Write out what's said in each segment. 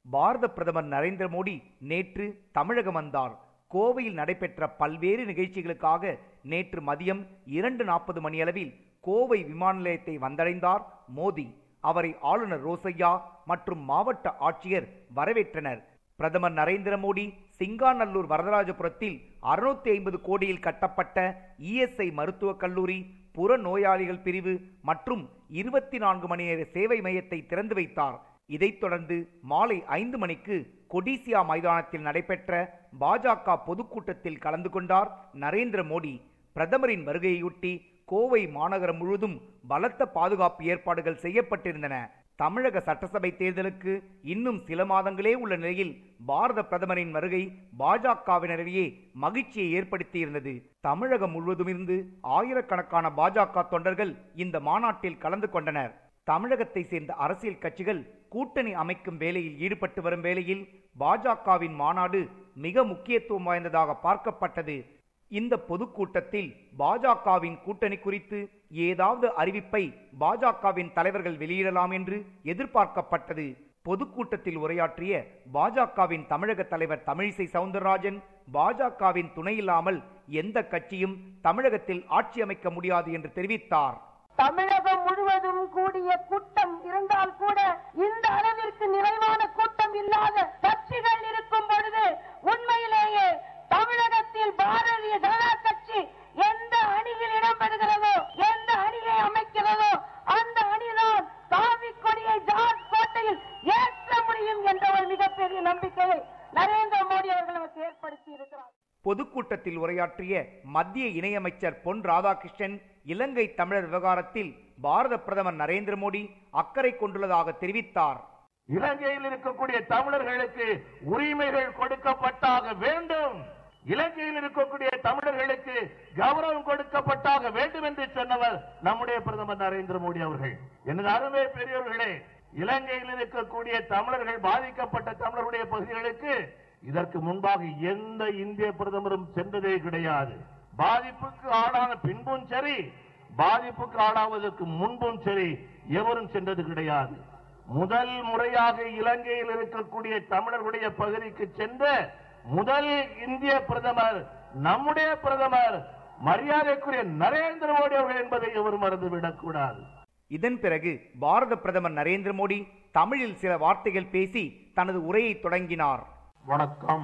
பாரத பிரதமர் நரேந்திர மோடி நேற்று தமிழகம் வந்தார் கோவையில் நடைபெற்ற பல்வேறு நிகழ்ச்சிகளுக்காக நேற்று மதியம் இரண்டு நாற்பது மணியளவில் கோவை விமான நிலையத்தை வந்தடைந்தார் மோடி அவரை ஆளுநர் ரோசையா மற்றும் மாவட்ட ஆட்சியர் வரவேற்றனர் பிரதமர் நரேந்திர மோடி சிங்காநல்லூர் வரதராஜபுரத்தில் அறுநூத்தி ஐம்பது கோடியில் கட்டப்பட்ட இஎஸ்ஐ மருத்துவக் கல்லூரி புற நோயாளிகள் பிரிவு மற்றும் இருபத்தி நான்கு மணி நேர சேவை மையத்தை திறந்து வைத்தார் இதைத் தொடர்ந்து மாலை ஐந்து மணிக்கு கொடிசியா மைதானத்தில் நடைபெற்ற பாஜக பொதுக்கூட்டத்தில் கலந்து கொண்டார் நரேந்திர மோடி பிரதமரின் வருகையொட்டி கோவை மாநகரம் முழுவதும் பலத்த பாதுகாப்பு ஏற்பாடுகள் செய்யப்பட்டிருந்தன தமிழக சட்டசபை தேர்தலுக்கு இன்னும் சில மாதங்களே உள்ள நிலையில் பாரத பிரதமரின் வருகை பாஜகவினரிடையே மகிழ்ச்சியை ஏற்படுத்தியிருந்தது தமிழகம் முழுவதுமிருந்து ஆயிரக்கணக்கான பாஜக தொண்டர்கள் இந்த மாநாட்டில் கலந்து கொண்டனர் தமிழகத்தை சேர்ந்த அரசியல் கட்சிகள் கூட்டணி அமைக்கும் வேலையில் ஈடுபட்டு வரும் வேளையில் பாஜகவின் மாநாடு மிக முக்கியத்துவம் வாய்ந்ததாக பார்க்கப்பட்டது இந்த பொதுக்கூட்டத்தில் பாஜகவின் கூட்டணி குறித்து ஏதாவது அறிவிப்பை பாஜகவின் தலைவர்கள் வெளியிடலாம் என்று எதிர்பார்க்கப்பட்டது பொதுக்கூட்டத்தில் உரையாற்றிய பாஜகவின் தமிழக தலைவர் தமிழிசை சவுந்தரராஜன் பாஜகவின் துணை இல்லாமல் எந்த கட்சியும் தமிழகத்தில் ஆட்சி அமைக்க முடியாது என்று தெரிவித்தார் தமிழகம் முழுவதும் கூடிய கூட்டம் இருந்தால் கூட இந்த அளவிற்கு நிறைவான கூட்டம் இல்லாத கட்சிகள் இருக்கும் பொழுது உண்மையிலேயே தமிழகத்தில் பாரதிய ஜனதா கட்சி எந்த அணியில் இடம்பெறுகிறதோ எந்த அணியை அமைக்கிறதோ அந்த அணிதான் காவி கொடியை ஜார்ஜ் கோட்டையில் ஏற்ற முடியும் என்ற ஒரு மிகப்பெரிய நம்பிக்கையை நரேந்திர மோடி அவர்கள் நமக்கு ஏற்படுத்தி இருக்கிறார் பொதுக்கூட்டத்தில் உரையாற்றிய மத்திய இணையமைச்சர் பொன் ராதாகிருஷ்ணன் இலங்கை தமிழர் விவகாரத்தில் பாரத பிரதமர் நரேந்திர மோடி அக்கறை கொண்டுள்ளதாக தெரிவித்தார் இலங்கையில் இருக்கக்கூடிய தமிழர்களுக்கு உரிமைகள் கொடுக்கப்பட்டாக வேண்டும் இலங்கையில் இருக்கக்கூடிய தமிழர்களுக்கு கௌரவம் கொடுக்கப்பட்டாக வேண்டும் என்று சொன்னவர் நம்முடைய பிரதமர் நரேந்திர மோடி அவர்கள் எனது அருமை பெரியவர்களே இலங்கையில் இருக்கக்கூடிய தமிழர்கள் பாதிக்கப்பட்ட தமிழர்களுடைய பகுதிகளுக்கு இதற்கு முன்பாக எந்த இந்திய பிரதமரும் சென்றதே கிடையாது பாதிப்புக்கு ஆளான பின்பும் சரி பாதிப்புக்கு ஆளாவதற்கு முன்பும் சரி எவரும் சென்றது கிடையாது முதல் முறையாக இலங்கையில் இருக்கக்கூடிய தமிழர்களுடைய பகுதிக்கு சென்ற முதல் இந்திய பிரதமர் நம்முடைய பிரதமர் மரியாதைக்குரிய நரேந்திர மோடி அவர்கள் என்பதை எவரும் மறந்துவிடக் கூடாது இதன் பிறகு பாரத பிரதமர் நரேந்திர மோடி தமிழில் சில வார்த்தைகள் பேசி தனது உரையை தொடங்கினார் வணக்கம்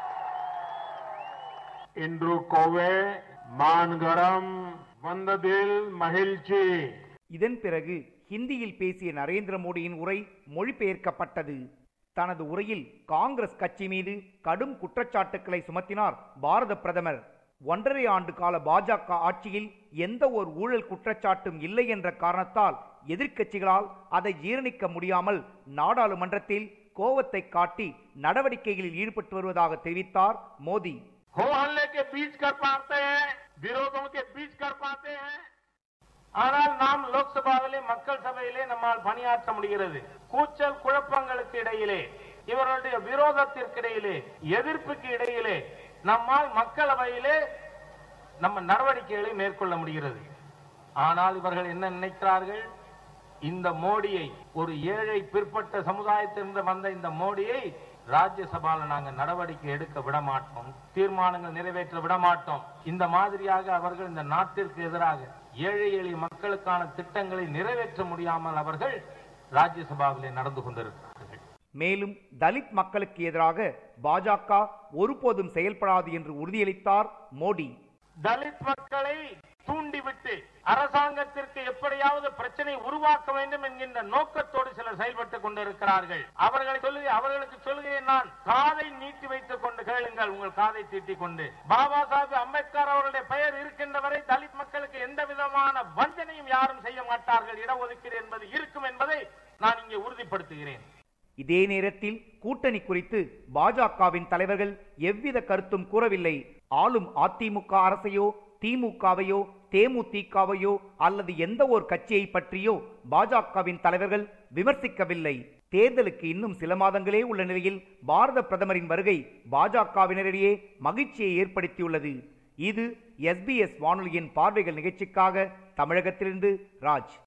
இன்று கோவே மான்கரம் வந்ததில் மகிழ்ச்சி இதன் பிறகு ஹிந்தியில் பேசிய நரேந்திர மோடியின் உரை மொழிபெயர்க்கப்பட்டது தனது உரையில் காங்கிரஸ் கட்சி மீது கடும் குற்றச்சாட்டுக்களை சுமத்தினார் பாரத பிரதமர் ஒன்றரை ஆண்டு கால பாஜக ஆட்சியில் எந்த ஒரு ஊழல் குற்றச்சாட்டும் இல்லை என்ற காரணத்தால் எதிர்க்கட்சிகளால் அதை ஜீரணிக்க முடியாமல் நாடாளுமன்றத்தில் கோவத்தை காட்டி நடவடிக்கைகளில் ஈடுபட்டு வருவதாக தெரிவித்தார் மோடி हो हल्ले के बीच कर पाते हैं विरोधों के बीच कर पाते हैं ஆனால் நாம் லோக்சபாவிலே மக்கள் சபையிலே நம்மால் பணியாற்ற முடிகிறது கூச்சல் குழப்பங்களுக்கு இடையிலே இவர்களுடைய விரோதத்திற்கு இடையிலே எதிர்ப்புக்கு இடையிலே நம்மால் மக்களவையிலே நம்ம நடவடிக்கைகளை மேற்கொள்ள முடிகிறது ஆனால் இவர்கள் என்ன நினைக்கிறார்கள் இந்த மோடியை ஒரு ஏழை பிற்பட்ட சமுதாயத்திலிருந்து வந்த இந்த மோடியை ராஜ்யசபால நாங்க நடவடிக்கை எடுக்க விட மாட்டோம் தீர்மானங்கள் நிறைவேற்ற விட மாட்டோம் இந்த மாதிரியாக அவர்கள் இந்த நாட்டிற்கு எதிராக ஏழை எளிய மக்களுக்கான திட்டங்களை நிறைவேற்ற முடியாமல் அவர்கள் ராஜ்யசபாவிலே நடந்து கொண்டிருக்கிறார்கள் மேலும் தலித் மக்களுக்கு எதிராக பாஜக ஒருபோதும் செயல்படாது என்று உறுதியளித்தார் மோடி தலித் மக்களை தூண்டிவிட்டு அரசாங்கத்திற்கு எப்படியாவது பிரச்சனை உருவாக்க வேண்டும் என்கின்ற நோக்கத்தோடு சிலர் செயல்பட்டுக் கொண்டிருக்கிறார்கள் அவர்களை சொல்லி அவர்களுக்கு சொல்லுகிறேன் நான் காதை நீட்டி வைத்துக் கொண்டு கேளுங்கள் உங்கள் காதை தீட்டிக் கொண்டு பாபா சாஹிப் அம்பேத்கர் அவருடைய பெயர் இருக்கின்ற வரை தலித் மக்களுக்கு எந்த விதமான வஞ்சனையும் யாரும் செய்ய மாட்டார்கள் இடஒதுக்கீடு என்பது இருக்கும் என்பதை நான் இங்கே உறுதிப்படுத்துகிறேன் இதே நேரத்தில் கூட்டணி குறித்து பாஜகவின் தலைவர்கள் எவ்வித கருத்தும் கூறவில்லை ஆளும் அதிமுக அரசையோ திமுகவையோ தேமுதிகவையோ அல்லது எந்த ஒரு கட்சியை பற்றியோ பாஜகவின் தலைவர்கள் விமர்சிக்கவில்லை தேர்தலுக்கு இன்னும் சில மாதங்களே உள்ள நிலையில் பாரத பிரதமரின் வருகை பாஜகவினரிடையே மகிழ்ச்சியை ஏற்படுத்தியுள்ளது இது எஸ்பிஎஸ் வானொலியின் பார்வைகள் நிகழ்ச்சிக்காக தமிழகத்திலிருந்து ராஜ்